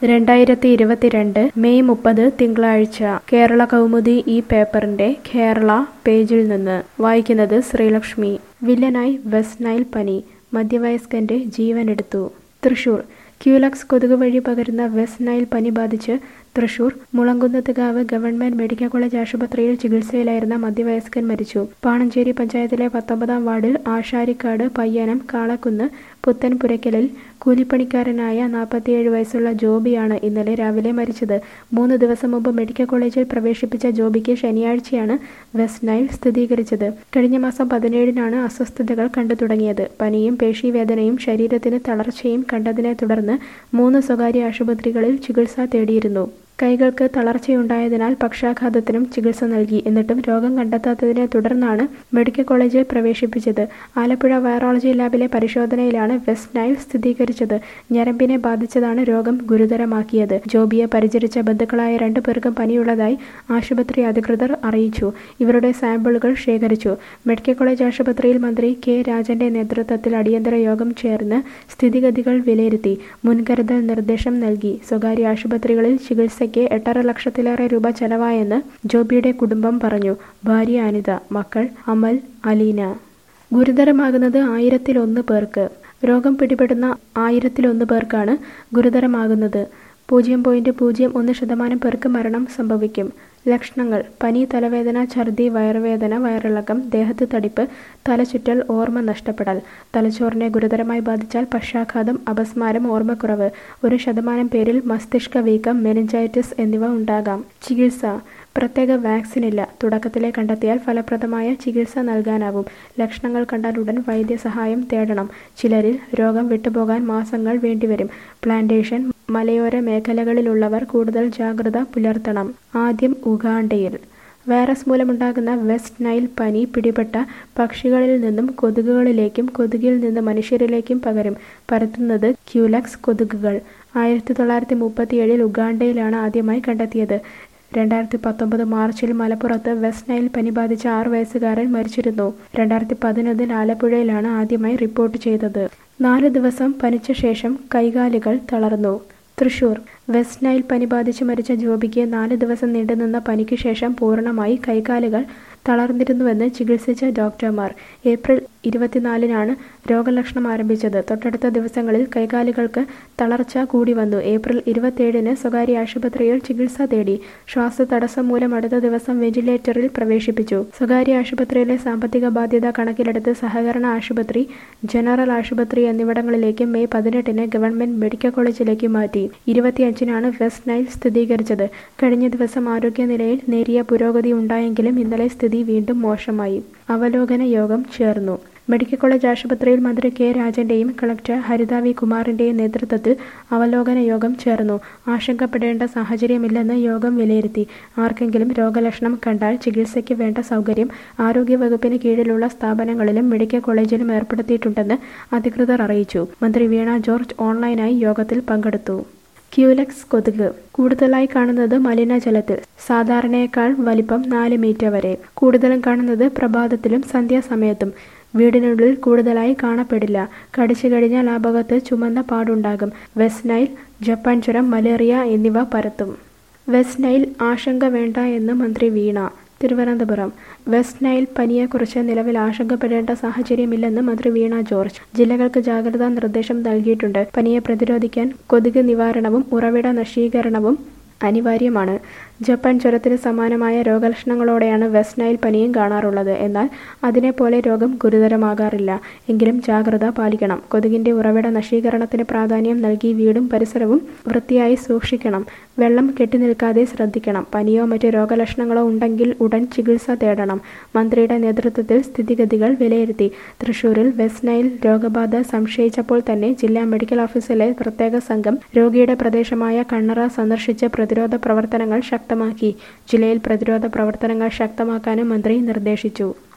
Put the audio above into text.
രണ്ടായിരത്തി ഇരുപത്തിരണ്ട് മെയ് മുപ്പത് തിങ്കളാഴ്ച കേരള കൗമുദി ഈ പേപ്പറിന്റെ കേരള പേജിൽ നിന്ന് വായിക്കുന്നത് ശ്രീലക്ഷ്മി വില്ലനായി വെസ്റ്റ് നൈൽ പനി മധ്യവയസ്കന്റെ ജീവനെടുത്തു തൃശൂർ ക്യൂലക്സ് കൊതുക് വഴി പകരുന്ന വെസ്റ്റ് നൈൽ പനി ബാധിച്ച് Thrissur Mulankunnathukavu government medical college ആശുപത്രിയിൽ ചികിത്സയിലായിരുന്ന മധ്യവയസ്കൻ മരിച്ചു പാണഞ്ചേരി പഞ്ചായത്തിലെ പത്തൊമ്പതാം വാർഡിൽ ആശാരിക്കാട് പയ്യനം കാളക്കുന്ന് പുത്തൻപുരയ്ക്കലിൽ കൂലിപ്പണിക്കാരനായ നാൽപ്പത്തിയേഴ് വയസ്സുള്ള ജോബിയാണ് ഇന്നലെ രാവിലെ മരിച്ചത് മൂന്ന് ദിവസം മുമ്പ് മെഡിക്കൽ കോളേജിൽ പ്രവേശിപ്പിച്ച ജോബിക്ക് ശനിയാഴ്ചയാണ് വെസ്റ്റ് നൈൽ സ്ഥിരീകരിച്ചത് കഴിഞ്ഞ മാസം പതിനേഴിനാണ് അസ്വസ്ഥതകൾ കണ്ടു തുടങ്ങിയത് പനിയും പേശീവേദനയും ശരീരത്തിന് തളർച്ചയും കണ്ടതിനെ തുടർന്ന് മൂന്ന് സ്വകാര്യ ആശുപത്രികളിൽ ചികിത്സ തേടിയിരുന്നു കൈകൾക്ക് തളർച്ചയുണ്ടായതിനാൽ പക്ഷാഘാതത്തിനും ചികിത്സ നൽകി എന്നിട്ടും രോഗം കണ്ടെത്താത്തതിനെ തുടർന്നാണ് മെഡിക്കൽ കോളേജിൽ പ്രവേശിപ്പിച്ചത് ആലപ്പുഴ വൈറോളജി ലാബിലെ പരിശോധനയിലാണ് വെസ്റ്റ് നൈൽ സ്ഥിരീകരിച്ചത് ഞരമ്പിനെ ബാധിച്ചതാണ് രോഗം ഗുരുതരമാക്കിയത് ജോബിയെ പരിചരിച്ച ബന്ധുക്കളായ രണ്ടു പേർക്കും പനിയുള്ളതായി ആശുപത്രി അധികൃതർ അറിയിച്ചു ഇവരുടെ സാമ്പിളുകൾ ശേഖരിച്ചു മെഡിക്കൽ കോളേജ് ആശുപത്രിയിൽ മന്ത്രി കെ രാജന്റെ നേതൃത്വത്തിൽ അടിയന്തര യോഗം ചേർന്ന് സ്ഥിതിഗതികൾ വിലയിരുത്തി മുൻകരുതൽ നിർദ്ദേശം നൽകി സ്വകാര്യ ആശുപത്രികളിൽ ചികിത്സയ്ക്ക് എട്ടര ലക്ഷത്തിലേറെ രൂപ ചെലവായെന്ന് ജോബിയുടെ കുടുംബം പറഞ്ഞു ഭാര്യ അനിത മക്കൾ അമൽ അലീന ഗുരുതരമാകുന്നത് ആയിരത്തിലൊന്ന് പേർക്ക് രോഗം പിടിപെടുന്ന ആയിരത്തിലൊന്ന് പേർക്കാണ് ഗുരുതരമാകുന്നത് പൂജ്യം പോയിന്റ് പൂജ്യം ഒന്ന് ശതമാനം പേർക്ക് മരണം സംഭവിക്കും ലക്ഷണങ്ങൾ പനി തലവേദന ഛർദി വയറുവേദന വയറിളക്കം ദേഹത്ത് തടിപ്പ് തലചുറ്റൽ ഓർമ്മ നഷ്ടപ്പെടൽ തലച്ചോറിനെ ഗുരുതരമായി ബാധിച്ചാൽ പക്ഷാഘാതം അപസ്മാരം ഓർമ്മക്കുറവ് ഒരു ശതമാനം പേരിൽ മസ്തിഷ്ക വീക്കം മെനിഞ്ചൈറ്റിസ് എന്നിവ ഉണ്ടാകാം ചികിത്സ പ്രത്യേക വാക്സിൻ ഇല്ല തുടക്കത്തിലെ കണ്ടെത്തിയാൽ ഫലപ്രദമായ ചികിത്സ നൽകാനാവും ലക്ഷണങ്ങൾ കണ്ടാൽ ഉടൻ വൈദ്യസഹായം തേടണം ചിലരിൽ രോഗം വിട്ടുപോകാൻ മാസങ്ങൾ വേണ്ടിവരും പ്ലാന്റേഷൻ മലയോര മേഖലകളിലുള്ളവർ കൂടുതൽ ജാഗ്രത പുലർത്തണം ആദ്യം ഉഗാണ്ടയിൽ വൈറസ് മൂലമുണ്ടാകുന്ന വെസ്റ്റ് നൈൽ പനി പിടിപെട്ട പക്ഷികളിൽ നിന്നും കൊതുകുകളിലേക്കും കൊതുകിൽ നിന്ന് മനുഷ്യരിലേക്കും പകരും പരത്തുന്നത് ക്യൂലക്സ് കൊതുകുകൾ ആയിരത്തി തൊള്ളായിരത്തി മുപ്പത്തിയേഴിൽ ഉഗാണ്ടയിലാണ് ആദ്യമായി കണ്ടെത്തിയത് രണ്ടായിരത്തി പത്തൊമ്പത് മാർച്ചിൽ മലപ്പുറത്ത് വെസ്റ്റ് നൈൽ പനി ബാധിച്ച ആറ് വയസ്സുകാരൻ മരിച്ചിരുന്നു രണ്ടായിരത്തി പതിനൊന്നിൽ ആലപ്പുഴയിലാണ് ആദ്യമായി റിപ്പോർട്ട് ചെയ്തത് നാല് ദിവസം പനിച്ച ശേഷം കൈകാലുകൾ തളർന്നു തൃശൂർ വെസ്റ്റ് നൈൽ പനി ബാധിച്ച് മരിച്ച ജോബിക്ക് നാല് ദിവസം നീണ്ടുനിന്ന പനിക്ക് ശേഷം പൂർണ്ണമായി കൈകാലുകൾ തളർന്നിരുന്നുവെന്ന് ചികിത്സിച്ച ഡോക്ടർമാർ ഏപ്രിൽ ഇരുപത്തിനാലിനാണ് രോഗലക്ഷണം ആരംഭിച്ചത് തൊട്ടടുത്ത ദിവസങ്ങളിൽ കൈകാലുകൾക്ക് തളർച്ച കൂടി വന്നു ഏപ്രിൽ ഇരുപത്തിയേഴിന് സ്വകാര്യ ആശുപത്രിയിൽ ചികിത്സ തേടി ശ്വാസതടസ്സം മൂലം അടുത്ത ദിവസം വെന്റിലേറ്ററിൽ പ്രവേശിപ്പിച്ചു സ്വകാര്യ ആശുപത്രിയിലെ സാമ്പത്തിക ബാധ്യത കണക്കിലെടുത്ത് സഹകരണ ആശുപത്രി ജനറൽ ആശുപത്രി എന്നിവിടങ്ങളിലേക്ക് മെയ് പതിനെട്ടിന് ഗവൺമെന്റ് മെഡിക്കൽ കോളേജിലേക്ക് മാറ്റി ഇരുപത്തിയഞ്ചിനാണ് വെസ്റ്റ് നൈൽ സ്ഥിരീകരിച്ചത് കഴിഞ്ഞ ദിവസം ആരോഗ്യനിലയിൽ നേരിയ പുരോഗതി ഉണ്ടായെങ്കിലും ഇന്നലെ സ്ഥിതി വീണ്ടും മോശമായി അവലോകന യോഗം ചേർന്നു മെഡിക്കൽ കോളേജ് ആശുപത്രിയിൽ മന്ത്രി കെ രാജന്റെയും കളക്ടർ ഹരിത വി കുമാറിന്റെയും നേതൃത്വത്തിൽ അവലോകന യോഗം ചേർന്നു ആശങ്കപ്പെടേണ്ട സാഹചര്യമില്ലെന്ന് യോഗം വിലയിരുത്തി ആർക്കെങ്കിലും രോഗലക്ഷണം കണ്ടാൽ ചികിത്സയ്ക്ക് വേണ്ട സൗകര്യം ആരോഗ്യവകുപ്പിന് കീഴിലുള്ള സ്ഥാപനങ്ങളിലും മെഡിക്കൽ കോളേജിലും ഏർപ്പെടുത്തിയിട്ടുണ്ടെന്ന് അധികൃതർ അറിയിച്ചു മന്ത്രി വീണ ജോർജ് ഓൺലൈനായി യോഗത്തിൽ പങ്കെടുത്തു ക്യൂലക്സ് കൊതുക് കൂടുതലായി കാണുന്നത് മലിനജലത്തിൽ സാധാരണയേക്കാൾ വലിപ്പം നാല് മീറ്റർ വരെ കൂടുതലും കാണുന്നത് പ്രഭാതത്തിലും സന്ധ്യാസമയത്തും വീടിനുള്ളിൽ കൂടുതലായി കാണപ്പെടില്ല കടിച്ചു കഴിഞ്ഞാൽ ആ ഭാഗത്ത് ചുമന്ന പാടുണ്ടാകും വെസ്റ്റ് നൈൽ ജപ്പാൻ ചുരം മലേറിയ എന്നിവ പരത്തും വെസ്റ്റ് നൈൽ ആശങ്ക വേണ്ട എന്ന് മന്ത്രി വീണ തിരുവനന്തപുരം വെസ്റ്റ് നൈൽ പനിയെക്കുറിച്ച് നിലവിൽ ആശങ്കപ്പെടേണ്ട സാഹചര്യമില്ലെന്ന് മന്ത്രി വീണ ജോർജ് ജില്ലകൾക്ക് ജാഗ്രതാ നിർദ്ദേശം നൽകിയിട്ടുണ്ട് പനിയെ പ്രതിരോധിക്കാൻ കൊതുക് നിവാരണവും ഉറവിട നശീകരണവും അനിവാര്യമാണ് ജപ്പാൻ ചുരത്തിന് സമാനമായ രോഗലക്ഷണങ്ങളോടെയാണ് വെസ്റ്റ് നൈൽ പനിയും കാണാറുള്ളത് എന്നാൽ അതിനെപ്പോലെ രോഗം ഗുരുതരമാകാറില്ല എങ്കിലും ജാഗ്രത പാലിക്കണം കൊതുകിന്റെ ഉറവിട നശീകരണത്തിന് പ്രാധാന്യം നൽകി വീടും പരിസരവും വൃത്തിയായി സൂക്ഷിക്കണം വെള്ളം കെട്ടിനിൽക്കാതെ ശ്രദ്ധിക്കണം പനിയോ മറ്റ് രോഗലക്ഷണങ്ങളോ ഉണ്ടെങ്കിൽ ഉടൻ ചികിത്സ തേടണം മന്ത്രിയുടെ നേതൃത്വത്തിൽ സ്ഥിതിഗതികൾ വിലയിരുത്തി തൃശൂരിൽ വെസ്റ്റ് നൈൽ രോഗബാധ സംശയിച്ചപ്പോൾ തന്നെ ജില്ലാ മെഡിക്കൽ ഓഫീസിലെ പ്രത്യേക സംഘം രോഗിയുടെ പ്രദേശമായ കണ്ണറ സന്ദർശിച്ച് പ്രതിരോധ പ്രവർത്തനങ്ങൾ ശക്തമാക്കി ജില്ലയിൽ പ്രതിരോധ പ്രവർത്തനങ്ങൾ ശക്തമാക്കാനും മന്ത്രി നിർദ്ദേശിച്ചു